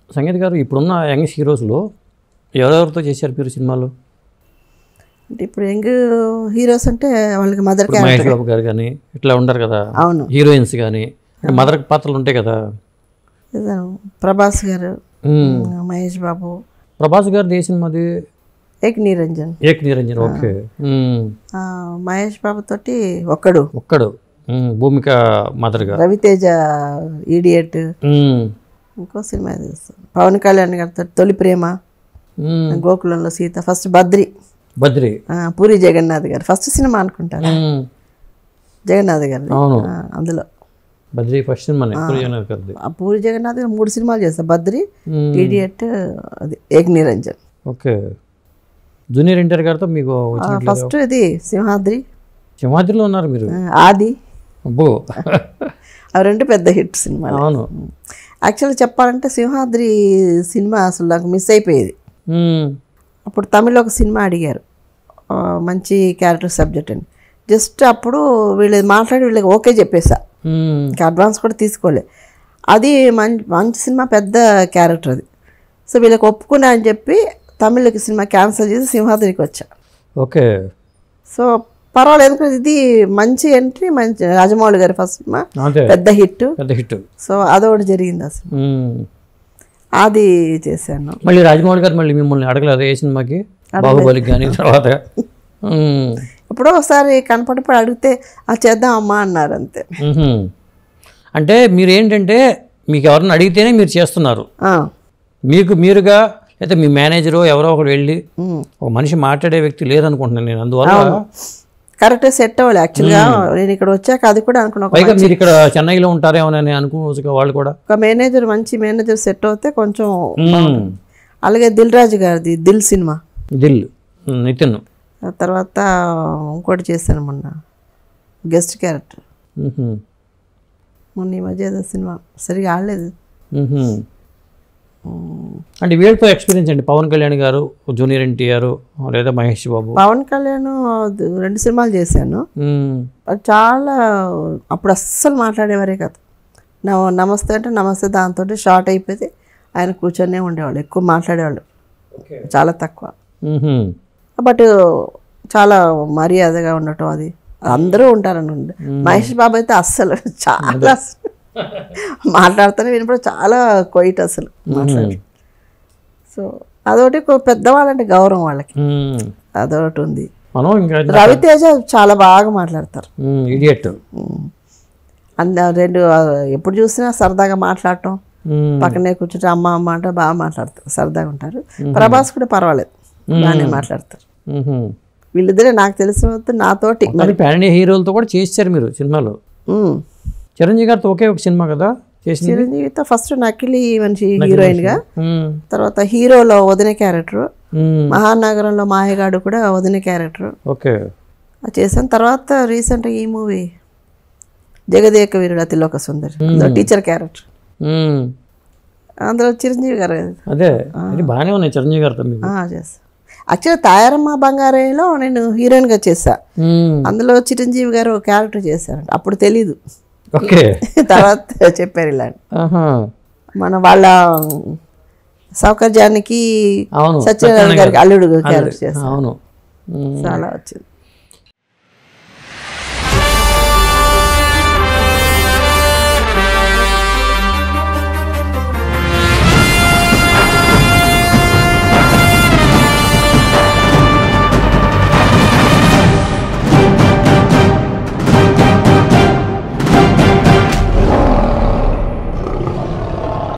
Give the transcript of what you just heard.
సంగీత గారు ఇప్పుడున్న యంగ్ హీరోస్లో ఎవరెవరితో చేశారు మీరు సినిమాలు అంటే ఇప్పుడు యంగ్ హీరోస్ అంటే వాళ్ళకి మదర్ ఇప్పుడు మహేష్ బాబు గారు కానీ ఇట్లా ఉంటారు కదా అవును హీరోయిన్స్ కానీ మదర్ పాత్రలు ఉంటాయి కదా ఏదో ప్రభాస్ గారు మ్మ్. మహేష్ బాబు ప్రభాస్ గారు ఏ సినిమాది ఏక్ నిరంజన్ ఏక్ నిరంజన్ ఓకే మ్మ్. ఆ, మహేష్ బాబు తోటి ఒక్కడు ఒక్కడు మ్మ్. భూమిక మదర్గా రవితేజ ఈడియట్ మ్మ్. ఇంకో సినిమా ఏదో చేస్తారు. పవన్ కళ్యాణ్ గారితో తొలి ప్రేమ మ్మ్. గోకులంలో సీత ఫస్ట్ బద్రి బద్రి ఆ, పూరి జగన్నాథ్ గారు ఫస్ట్ సినిమా అనుకుంటాను మ్మ్. జగన్నాథ్ గారి అవును అందులో బద్రి ఫస్ట్ సినిమానే పూరి జగన్నాథ్ గారిది ఆ పూరి జగన్నాథ్ గారు మూడు సినిమాలు చేస్తారు బద్రి మ్మ్. ఈడియట్ అది Ek Niranjan okay junior NTR గారితో మీకు వచ్చినట్లు ఫస్ట్ ఇది సింహాద్రి సింహాద్రిలో ఉన్నారు మీరు ఆ, ఆది అబ్బో అవి రెండు పెద్ద హిట్ సినిమాలు అవును యాక్చువల్గా చెప్పాలంటే సింహాద్రి సినిమా అసలు నాకు మిస్ అయిపోయేది మ్మ్. అప్పుడు తమిళ్లో ఒక సినిమా అడిగారు ఆ, మంచి క్యారెక్టర్ సబ్జెక్ట్ అని జస్ట్ అప్పుడు వీళ్ళు మాట్లాడి వీళ్ళకి ఓకే చెప్పేసా మ్మ్. ఇంకా అడ్వాన్స్ కూడా తీసుకోలే అది మంచి మంచి సినిమా పెద్ద క్యారెక్టర్ అది సో వీళ్ళకి ఒప్పుకున్నా అని చెప్పి తమిళకి సినిమా క్యాన్సిల్ చేసి సింహాద్రికి వచ్చా ఓకే సో పర్వాలేదు ఎందుకంటే ఇది మంచి ఎంట్రీ మంచి రాజమౌళి గారి ఫస్ట్ సినిమా అదే పెద్ద హిట్ పెద్ద హిట్ సో అదొకటి జరిగింది అసలు మ్మ్. అది చేశాను మళ్ళీ రాజమౌళి గారు మళ్ళీ మిమ్మల్ని అడగలేదు ఏ సినిమాకి బాహుబలికి కానీ తర్వాత మ్మ్. ఎప్పుడో ఒకసారి కనపడిపోయి అడిగితే ఆ చేద్దాం అమ్మా అన్నారు అంతే మ్మ్. అంటే మీరు ఏంటంటే మీకు ఎవరిని అడిగితేనే మీరు చేస్తున్నారు ఆ, మీకు మీరుగా అయితే మీ మేనేజరు ఎవరో ఒకరు వెళ్ళి ఉమ్. ఒక మనిషి మాట్లాడే వ్యక్తి లేరనుకుంటున్నాను నేను అందువల్ల కరెక్ట్గా సెట్ అవ్వాలి యాక్చువల్గా నేను ఇక్కడ వచ్చాక అది కూడా అనుకున్నా ఒక పైగా మీరు ఇక్కడ చెన్నైలో ఉంటారేమోనని అనుకోవచ్చు వాళ్ళు కూడా ఒక మేనేజర్ మంచి మేనేజర్ సెట్ అవుతే కొంచెం మ్మ్. అలాగే దిల్ రాజు గారిది దిల్ సినిమా దిల్ మ్మ్. నితిన్ ఆ తర్వాత ఇంకోటి చేశాను మొన్న గెస్ట్ క్యారెక్టర్ మ్మ్. మొన్న ఈ మధ్య ఏదో సినిమా సరిగా ఆడలేదు మ్మ్. అంటే వీళ్ళతో ఎక్స్పీరియన్స్ అండి పవన్ కళ్యాణ్ గారు జూనియర్ ఎన్టీఆర్ లేదా మహేష్ బాబు పవన్ కళ్యాణ్ రెండు సినిమాలు చేశాను మ్మ్. అది చాలా అప్పుడు అస్సలు మాట్లాడేవారే కాదు నమ నమస్తే అంటే నమస్తే దాంతో షార్ట్ అయిపోతే ఆయన కూర్చొనే ఉండేవాళ్ళు ఎక్కువ మాట్లాడేవాళ్ళు చాలా తక్కువ మ్మ్. బట్ చాలా మర్యాదగా ఉండటం అది అందరూ ఉంటారని ఉండే మహేష్ బాబు అయితే అస్సలు చాలా అసలు మాట్లాడుతూనే వినప్పుడు చాలా కొయిట్ అసలు మాట్లాడు సో అదొకటి కొ- పెద్దవాళ్ళంటే గౌరవం వాళ్ళకి మ్మ్. అదొకటి ఉంది మనం ఇంకా రవితేజ చాలా బాగా మాట్లాడతారు ఇడియట్ అంద రెండు ఆ, ఎప్పుడు చూసినా సరదాగా మాట్లాడటం పక్కనే కూర్చుంటే అమ్మ అమ్మ అంటే బాగా మాట్లాడతారు సరదాగా ఉంటారు ప్రభాస్ కూడా పర్వాలేదు బాగానే మాట్లాడతారు వీళ్ళిద్దరే నాకు తెలిసిన వరకు నాతోటి మరి ప్యాన్ హీరోలతో కూడా చేశారు మీరు సినిమాలో ఉమ్. చిరంజీవి గారితో ఒకే ఒక సినిమా కదా చేసింది చిరంజీవితో ఫస్ట్ నకిలీ మనిషి హీరోయిన్ గా మ్మ్. తర్వాత హీరోలో వదిన క్యారెక్టర్ మ్మ్. మహానగరంలో మాయగాడు కూడా వదిన క్యారెక్టర్ ఓకే చేశాను తర్వాత రీసెంట్గా ఈ మూవీ జగదేక వీరుడు అతిలోక సుందరి అందులో టీచర్ క్యారెక్టర్ మ్మ్. అందులో చిరంజీవి గారు అదే ఇది బాగానే ఉన్నాయి చిరంజీవి గారితో మీకు చేసా యాక్చువల్గా తాయారమ్మ బంగారేలో నేను హీరోయిన్గా చేశా మ్మ్. అందులో చిరంజీవి గారు ఒక క్యారెక్టర్ చేశారంట అప్పుడు తెలీదు ఓకే తర్వాత చెప్పారు ఇలా ఆహా. మన వాళ్ళ సౌకర్యానికి అవును సత్యనారాయణ గారికి అల్లుడు క్యారెక్టర్ చేశారు అవును మ్మ్. చాలా వచ్చింది